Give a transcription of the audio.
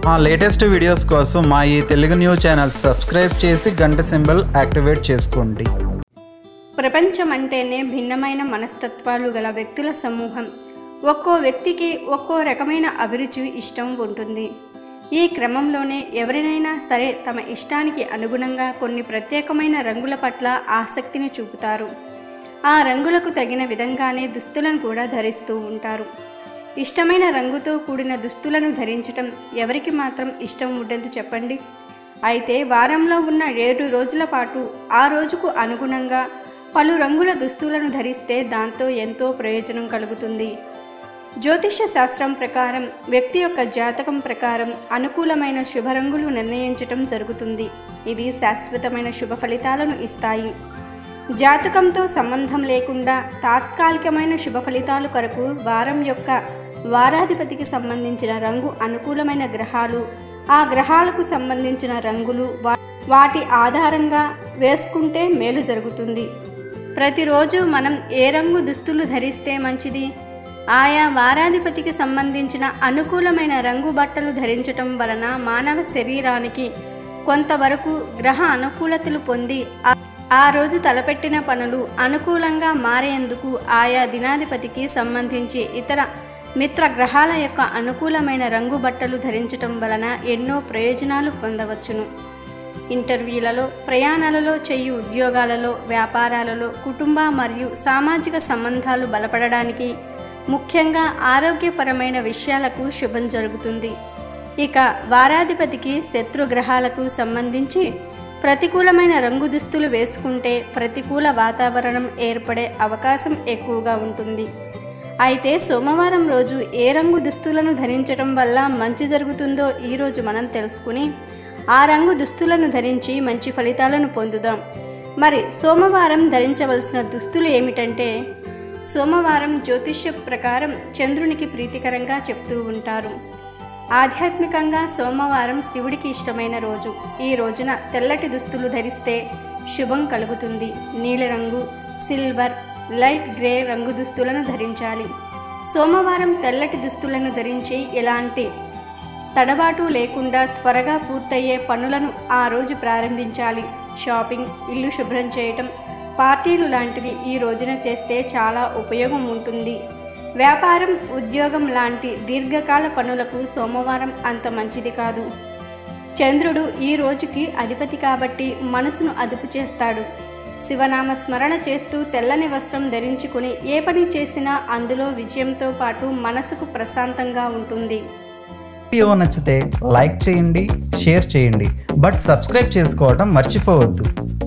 మా latest videos కోసం మా ఈ తెలుగు న్యూస్ ఛానల్ సబ్స్క్రైబ్ చేసి గంట సింబల్ యాక్టివేట్ చేసుకోండి ప్రపంచం అంటేనే భిన్నమైన మనస్తత్వాలు గల వ్యక్తుల సమూహం ఒక్కో వ్యక్తికి ఒక్కో రకమైన అభిరుచి ఇష్టం ఉంటుంది ఈ క్రమంలోనే ఎవరినైనా సరే తమ ఇష్టానికి అనుగుణంగా కొన్ని ప్రత్యేకమైన రంగుల పట్ల ఆసక్తిని చూపుతారు ఆ రంగులకు తగిన విధంగానే దుస్తులను కూడా ధరిస్తూ ఉంటారు ఇష్టమైన రంగుతో కూడిన దుస్తులను ధరించటం ఎవరికి మాత్రం ఇష్టం ఉండదు చెప్పండి అయితే వారంలో ఉన్న ఏడు రోజుల పాటు ఆ రోజుకు అనుగుణంగా పలు రంగుల దుస్తులను ధరిస్తే దాంతో ఎంతో ప్రయోజనం కలుగుతుంది జ్యోతిష్య శాస్త్రం ప్రకారం వ్యక్తి యొక్క జాతకం ప్రకారం అనుకూలమైన శుభరంగులు నిర్ణయించటం జరుగుతుంది ఇవి శాశ్వతమైన శుభ ఫలితాలను ఇస్తాయి జాతకంతో సంబంధం లేకుండా తాత్కాలికమైన శుభ ఫలితాలు కొరకు వారం యొక్క వారాధిపతికి సంబంధించిన రంగు అనుకూలమైన గ్రహాలు ఆ గ్రహాలకు సంబంధించిన రంగులు వా- వాటి ఆధారంగా వేసుకుంటే మేలు జరుగుతుంది ప్రతిరోజు మనం ఏ రంగు దుస్తులు ధరిస్తే మంచిది ఆయా వారాధిపతికి సంబంధించిన అనుకూలమైన రంగు బట్టలు ధరించటం వలన మానవ శరీరానికి కొంతవరకు గ్రహ అనుకూలతలు పొంది ఆ- ఆ రోజు తలపెట్టిన పనులు అనుకూలంగా మారేందుకు ఆయా దినాధిపతికి సంబంధించి ఇతర మిత్ర గ్రహాల యొక్క అనుకూలమైన రంగు బట్టలు ధరించటం వలన ఎన్నో ప్రయోజనాలు పొందవచ్చును ఇంటర్వ్యూలలో ప్రయాణాలలో చేయు ఉద్యోగాలలో వ్యాపారాలలో కుటుంబ మరియు సామాజిక సంబంధాలు బలపడడానికి ముఖ్యంగా ఆరోగ్యపరమైన విషయాలకు శుభం జరుగుతుంది ఇక వారాధిపతికి శత్రుగ్రహాలకు సంబంధించి ప్రతికూలమైన రంగు దుస్తులు వేసుకుంటే ప్రతికూల వాతావరణం ఏర్పడే అవకాశం ఎక్కువగా ఉంటుంది అయితే సోమవారం రోజు ఏ రంగు దుస్తులను ధరించడం వల్ల మంచి జరుగుతుందో ఈరోజు మనం తెలుసుకుని ఆ రంగు దుస్తులను ధరించి మంచి ఫలితాలను పొందుదాం మరి సోమవారం ధరించవలసిన దుస్తులు ఏమిటంటే సోమవారం జ్యోతిష్య ప్రకారం చంద్రునికి ప్రీతికరంగా చెప్తూ ఉంటారు ఆధ్యాత్మికంగా సోమవారం శివుడికి ఇష్టమైన రోజు ఈ రోజున తెల్లటి దుస్తులు ధరిస్తే శుభం కలుగుతుంది నీలిరంగు సిల్వర్ లైట్ గ్రే రంగు దుస్తులను ధరించాలి సోమవారం తెల్లటి దుస్తులను ధరించి ఎలాంటి తడబాటు లేకుండా త్వరగా పూర్తయ్యే పనులను ఆ రోజు ప్రారంభించాలి షాపింగ్ ఇల్లు శుభ్రం చేయటం పార్టీలు లాంటివి ఈ రోజున చేస్తే చాలా ఉపయోగం ఉంటుంది వ్యాపారం ఉద్యోగం లాంటి దీర్ఘకాల పనులకు సోమవారం అంత మంచిది కాదు చంద్రుడు ఈ రోజుకి అధిపతి కాబట్టి మనసును అదుపు చేస్తాడు శివనామ స్మరణ చేస్తూ తెల్లని వస్త్రం ధరించుకుని ఏ పని చేసినా అందులో విజయంతో పాటు మనసుకు ప్రశాంతంగా ఉంటుంది వీడియో నచ్చితే లైక్ చేయండి షేర్ చేయండి బట్ సబ్స్క్రైబ్ చేసుకోవడం మర్చిపోవద్దు